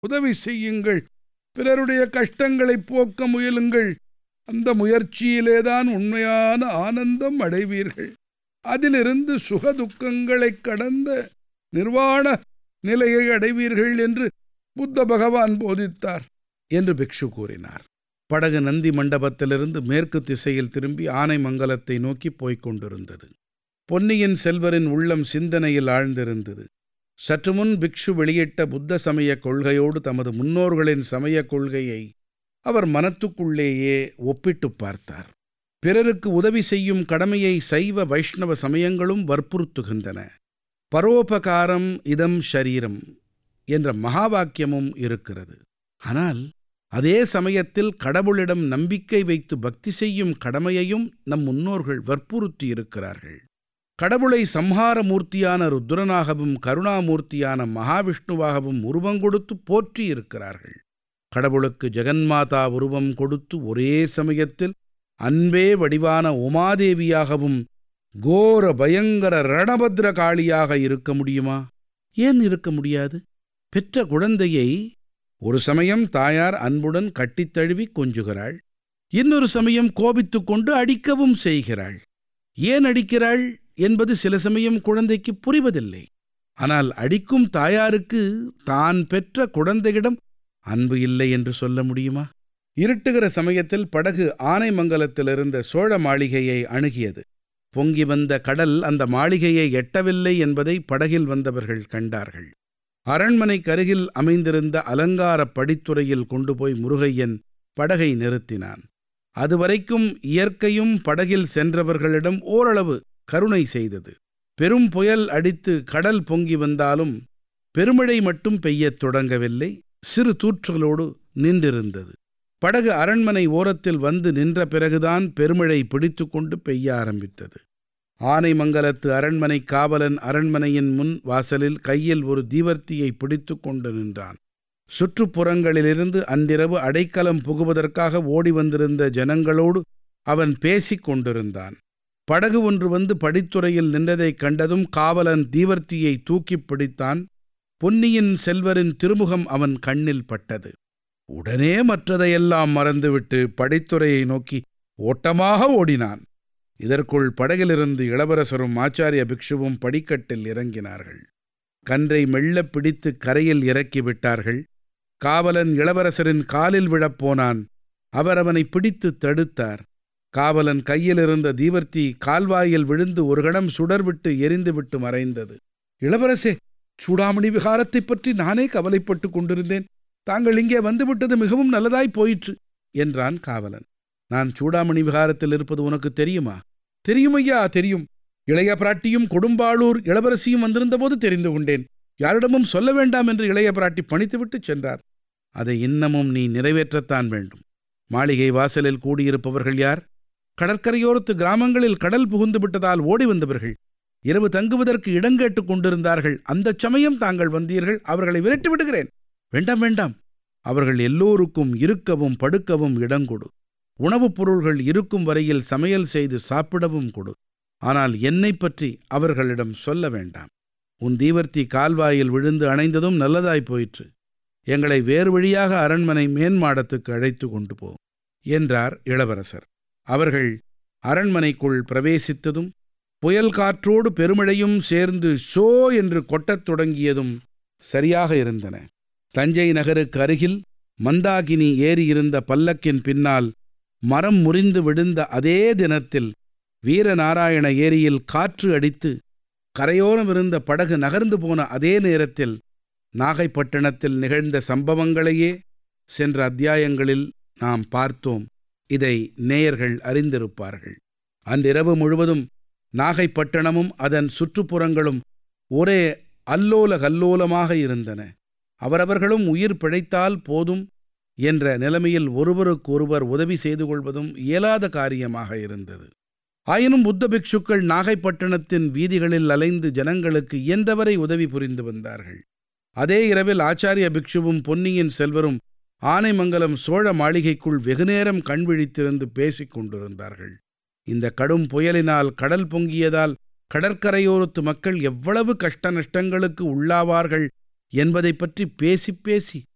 உதவி செய்யுங்கள் பிறருடைய கஷ்டங்களை போக்க முயலுங்கள் அந்த முயற்சியிலேதான் உண்மையான ஆனந்தம் அடைவீர்கள் அதிலிருந்து சுகதுக்கங்களைக் கடந்த நிர்வாண நிலையை அடைவீர்கள் என்று புத்த பகவான் போதித்தார் என்று பிக்ஷு கூறினார் படகு நந்தி மண்டபத்திலிருந்து மேற்கு திசையில் திரும்பி ஆனைமங்கலத்தை நோக்கி போய்க் கொண்டிருந்தது பொன்னியின் செல்வரின் உள்ளம் சிந்தனையில் ஆழ்ந்திருந்தது சற்று முன் பிக்ஷு வெளியிட்ட புத்த சமய கொள்கையோடு தமது முன்னோர்களின் சமய கொள்கையை அவர் மனத்துக்குள்ளேயே ஒப்பிட்டுப் பார்த்தார் பிறருக்கு உதவி செய்யும் கடமையை சைவ வைஷ்ணவ சமயங்களும் வற்புறுத்துகின்றன பரோபகாரம் இதம் ஷரீரம் என்ற மகா வாக்கியமும் இருக்கிறது ஆனால் அதே சமயத்தில் கடவுளிடம் நம்பிக்கை வைத்து பக்தி செய்யும் கடமையையும் நம் முன்னோர்கள் வற்புறுத்தி இருக்கிறார்கள் கடவுளை சம்ஹார மூர்த்தியான ருத்ரனாகவும் கருணாமூர்த்தியான மகாவிஷ்ணுவாகவும் உருவம் கொடுத்து போற்றி இருக்கிறார்கள் கடவுளுக்கு ஜெகன்மாதா உருவம் கொடுத்து ஒரே சமயத்தில் அன்பே வடிவான உமாதேவியாகவும் கோர பயங்கர ரணபத்ர காளியாக இருக்க முடியுமா ஏன் இருக்க முடியாது பெற்ற குழந்தையை ஒரு சமயம் தாயார் அன்புடன் கட்டித் தழுவி கொஞ்சுகிறாள் இன்னொரு சமயம் கோபித்துக் கொண்டு அடிக்கவும் செய்கிறாள் ஏன் அடிக்கிறாள் என்பது சில சமயம் குழந்தைக்கு புரிவதில்லை ஆனால் அடிக்கும் தாயாருக்கு தான் பெற்ற குழந்தையிடம் அன்பு இல்லை என்று சொல்ல முடியுமா இருட்டுகிற சமயத்தில் படகு ஆனைமங்கலத்திலிருந்த சோழ மாளிகையை அணுகியது பொங்கி வந்த கடல் அந்த மாளிகையை எட்டவில்லை என்பதை படகில் வந்தவர்கள் கண்டார்கள் அரண்மனைக்கு அருகில் அமைந்திருந்த அலங்காரப் படித்துறையில் கொண்டு போய் முருகையன் படகை நிறுத்தினான் அதுவரைக்கும் இயற்கையும் படகில் சென்றவர்களிடம் ஓரளவு கருணை செய்தது பெரும் புயல் அடித்து கடல் பொங்கி வந்தாலும் பெருமழை மட்டும் பெய்யத் தொடங்கவில்லை சிறு தூற்றுகளோடு நின்றிருந்தது படகு அரண்மனை ஓரத்தில் வந்து நின்ற பிறகுதான் பெருமழை பிடித்து கொண்டு பெய்ய ஆரம்பித்தது ஆனைமங்கலத்து அரண்மனை காவலன் அரண்மனையின் முன் வாசலில் கையில் ஒரு தீவர்த்தியை பிடித்து கொண்டு நின்றான் சுற்றுப்புறங்களிலிருந்து அன்றிரவு அடைக்கலம் புகுவதற்காக ஓடி வந்திருந்த ஜனங்களோடு அவன் பேசிக் கொண்டிருந்தான் படகு ஒன்று வந்து படித்துறையில் நின்றதைக் கண்டதும் காவலன் தீவர்த்தியை தூக்கிப் பிடித்தான் பொன்னியின் செல்வரின் திருமுகம் அவன் கண்ணில் பட்டது உடனே மற்றதையெல்லாம் மறந்துவிட்டு படித்துறையை நோக்கி ஓட்டமாக ஓடினான் இதற்குள் படகிலிருந்து இளவரசரும் ஆச்சாரிய பிக்ஷுவும் படிக்கட்டில் இறங்கினார்கள் கன்றை மெல்லப் பிடித்து கரையில் இறக்கி விட்டார்கள் காவலன் இளவரசரின் காலில் விழப்போனான் அவர் அவனை பிடித்து தடுத்தார் காவலன் கையிலிருந்த தீவர்த்தி கால்வாயில் விழுந்து ஒரு கணம் சுடர்விட்டு எரிந்துவிட்டு மறைந்தது இளவரசே சூடாமணி விகாரத்தைப் பற்றி நானே கவலைப்பட்டு கொண்டிருந்தேன் தாங்கள் இங்கே வந்துவிட்டது மிகவும் நல்லதாய் போயிற்று என்றான் காவலன் நான் சூடாமணி விகாரத்தில் இருப்பது உனக்கு தெரியுமா தெரியும் ஐயா தெரியும் இளைய பிராட்டியும் கொடும்பாளூர் இளவரசியும் வந்திருந்தபோது தெரிந்து கொண்டேன் யாரிடமும் சொல்ல வேண்டாம் என்று இளைய பிராட்டி பணித்துவிட்டு சென்றார் அதை இன்னமும் நீ நிறைவேற்றத்தான் வேண்டும் மாளிகை வாசலில் கூடியிருப்பவர்கள் யார் கடற்கரையோரத்து கிராமங்களில் கடல் புகுந்து விட்டதால் ஓடி வந்தவர்கள் இரவு தங்குவதற்கு இடங்கேட்டுக் கொண்டிருந்தார்கள் அந்தச் சமயம் தாங்கள் வந்தீர்கள் அவர்களை விரட்டி விடுகிறேன் வேண்டாம் வேண்டாம் அவர்கள் எல்லோருக்கும் இருக்கவும் படுக்கவும் இடங்கொடு உணவுப் பொருள்கள் இருக்கும் வரையில் சமையல் செய்து சாப்பிடவும் கொடு ஆனால் என்னைப் பற்றி அவர்களிடம் சொல்ல வேண்டாம் உன் தீவர்த்தி கால்வாயில் விழுந்து அணைந்ததும் நல்லதாய் போயிற்று எங்களை வேறு வழியாக அரண்மனை மேன்மாடத்துக்கு அழைத்து கொண்டு போ என்றார் இளவரசர் அவர்கள் அரண்மனைக்குள் பிரவேசித்ததும் புயல் காற்றோடு பெருமழையும் சேர்ந்து ஷோ என்று கொட்டத் தொடங்கியதும் சரியாக இருந்தன தஞ்சை நகருக்கு அருகில் மந்தாகினி ஏறியிருந்த பல்லக்கின் பின்னால் மரம் முறிந்து விழுந்த அதே தினத்தில் வீரநாராயண ஏரியில் காற்று அடித்து கரையோரம் இருந்த படகு நகர்ந்து போன அதே நேரத்தில் நாகைப்பட்டினத்தில் நிகழ்ந்த சம்பவங்களையே சென்ற அத்தியாயங்களில் நாம் பார்த்தோம் இதை நேயர்கள் அறிந்திருப்பார்கள் அன்றிரவு முழுவதும் நாகைப்பட்டினமும் அதன் சுற்றுப்புறங்களும் ஒரே அல்லோல கல்லோலமாக இருந்தன அவரவர்களும் உயிர் பிழைத்தால் போதும் என்ற நிலைமையில் ஒருவருக்கொருவர் உதவி செய்து கொள்வதும் இயலாத காரியமாக இருந்தது ஆயினும் புத்த பிக்ஷுக்கள் நாகைப்பட்டினத்தின் வீதிகளில் அலைந்து ஜனங்களுக்கு இயன்றவரை உதவி புரிந்து வந்தார்கள் அதே இரவில் ஆச்சாரிய பிக்ஷுவும் பொன்னியின் செல்வரும் ஆனைமங்கலம் சோழ மாளிகைக்குள் வெகுநேரம் கண் விழித்திருந்து பேசிக் கொண்டிருந்தார்கள் இந்த கடும் புயலினால் கடல் பொங்கியதால் கடற்கரையோரத்து மக்கள் எவ்வளவு கஷ்ட நஷ்டங்களுக்கு உள்ளாவார்கள் என்பதை பற்றி பேசி பேசி